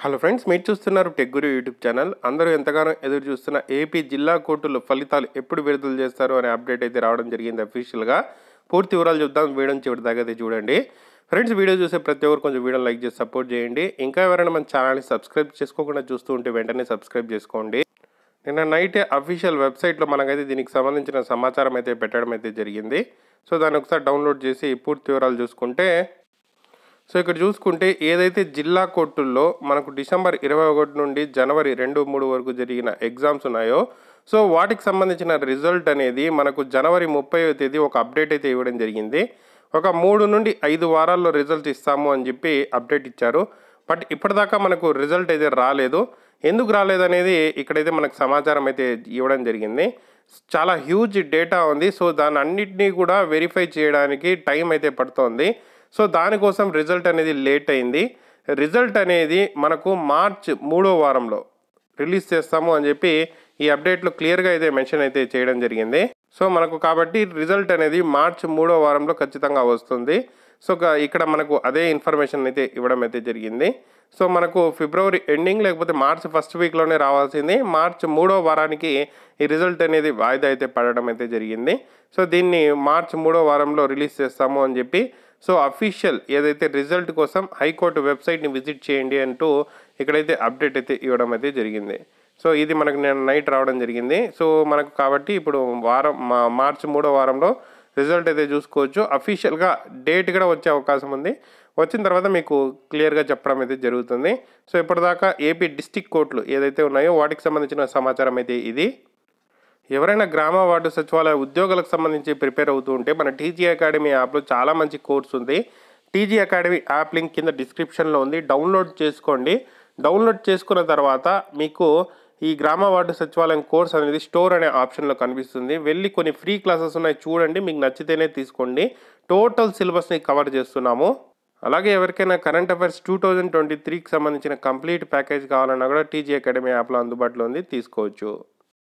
hello friends మీరు చూస్తున్నారు tech గురు YouTube channel అందరూ ఎంతగానో ఎదురు చూస్తున్న ఏపీ జిల్లా కోర్టులు ఫలితాలు ఎప్పుడు విడుదల చేస్తారు అనే అప్డేట్ అయితే రావడం జరిగింది అఫీషియల్గా పూర్తి వివరాలు చూద్దాం వీడియోని చివరి దాకా అయితే చూడండి ఫ్రెండ్స్ వీడియో చూసే ప్రతి ఒక్కరు కొంచెం వీడియో లైక్ చేసి సపోర్ట్ చేయండి ఇంకా ఎవరైనా మన ఛానల్ని సబ్స్క్రైబ్ చేసుకోకుండా చూస్తూ ఉంటే వెంటనే సబ్స్క్రైబ్ చేసుకోండి నిన్న నైట్ అఫీషియల్ వెబ్సైట్లో మనకైతే దీనికి సంబంధించిన సమాచారం అయితే పెట్టడం అయితే జరిగింది సో దాన్ని ఒకసారి డౌన్లోడ్ చేసి పూర్తి వివరాలు చూసుకుంటే సో ఇక్కడ చూసుకుంటే ఏదైతే జిల్లా కోర్టుల్లో మనకు డిసెంబర్ ఇరవై ఒకటి నుండి జనవరి రెండు మూడు వరకు జరిగిన ఎగ్జామ్స్ ఉన్నాయో సో వాటికి సంబంధించిన రిజల్ట్ అనేది మనకు జనవరి ముప్పై తేదీ ఒక అప్డేట్ అయితే ఇవ్వడం జరిగింది ఒక మూడు నుండి ఐదు వారాల్లో రిజల్ట్ ఇస్తాము అని చెప్పి అప్డేట్ ఇచ్చారు బట్ ఇప్పటిదాకా మనకు రిజల్ట్ అయితే రాలేదు ఎందుకు రాలేదనేది ఇక్కడైతే మనకు సమాచారం అయితే ఇవ్వడం జరిగింది చాలా హ్యూజ్ డేటా ఉంది సో దాని అన్నిటినీ కూడా వెరిఫై చేయడానికి టైం అయితే పడుతోంది సో దానికోసం రిజల్ట్ అనేది లేట్ అయింది రిజల్ట్ అనేది మనకు మార్చ్ మూడో వారంలో రిలీజ్ చేస్తాము అని చెప్పి ఈ అప్డేట్లో క్లియర్గా అయితే మెన్షన్ అయితే చేయడం జరిగింది సో మనకు కాబట్టి రిజల్ట్ అనేది మార్చ్ మూడో వారంలో ఖచ్చితంగా వస్తుంది సో క- ఇక్కడ మనకు అదే ఇన్ఫర్మేషన్ అయితే ఇవ్వడం అయితే జరిగింది సో మనకు ఫిబ్రవరి ఎండింగ్ లేకపోతే మార్చ్ ఫస్ట్ వీక్లోనే రావాల్సింది మార్చ్ మూడో వారానికి ఈ రిజల్ట్ అనేది వాయిదా అయితే పడడం అయితే జరిగింది సో దీన్ని మార్చ్ మూడో వారంలో రిలీజ్ చేస్తాము అని చెప్పి సో అఫీషియల్ ఏదైతే రిజల్ట్ కోసం హైకోర్టు వెబ్సైట్ని విజిట్ చేయండి అంటూ ఇక్కడైతే అప్డేట్ అయితే ఇవ్వడం అయితే జరిగింది సో ఇది మనకు నేను నైట్ రావడం జరిగింది సో మనకు కాబట్టి ఇప్పుడు వారం మా- మార్చి మూడో వారంలో రిజల్ట్ అయితే చూసుకోవచ్చు అఫీషియల్గా డేట్ కూడా వచ్చే అవకాశం ఉంది వచ్చిన తర్వాత మీకు క్లియర్గా చెప్పడం అయితే జరుగుతుంది సో ఇప్పటిదాకా ఏపీ డిస్టిక్ కోర్టులు ఏదైతే ఉన్నాయో వాటికి సంబంధించిన సమాచారం అయితే ఇది ఎవరైనా గ్రామ వార్డు సచివాలయ ఉద్యోగులకు సంబంధించి ప్రిపేర్ అవుతూ ఉంటే మన టీజీ అకాడమీ యాప్లో చాలా మంచి కోర్స్ ఉంది టీజీ అకాడమీ యాప్ లింక్ కింద డిస్క్రిప్షన్లో ఉంది డౌన్లోడ్ చేసుకోండి డౌన్లోడ్ చేసుకున్న తర్వాత మీకు ఈ గ్రామ వార్డు సచివాలయం కోర్స్ అనేది స్టోర్ అనే ఆప్షన్లో కనిపిస్తుంది వెళ్ళి కొన్ని ఫ్రీ క్లాసెస్ ఉన్నాయి చూడండి మీకు నచ్చితేనే తీసుకోండి టోటల్ సిలబస్ని కవర్ చేస్తున్నాము అలాగే ఎవరికైనా current affairs two thousand twenty త్రీకి సంబంధించిన కంప్లీట్ ప్యాకేజ్ కావాలన్నా కూడా టీజీ అకాడమీ యాప్లో అందుబాటులో ఉంది తీసుకోవచ్చు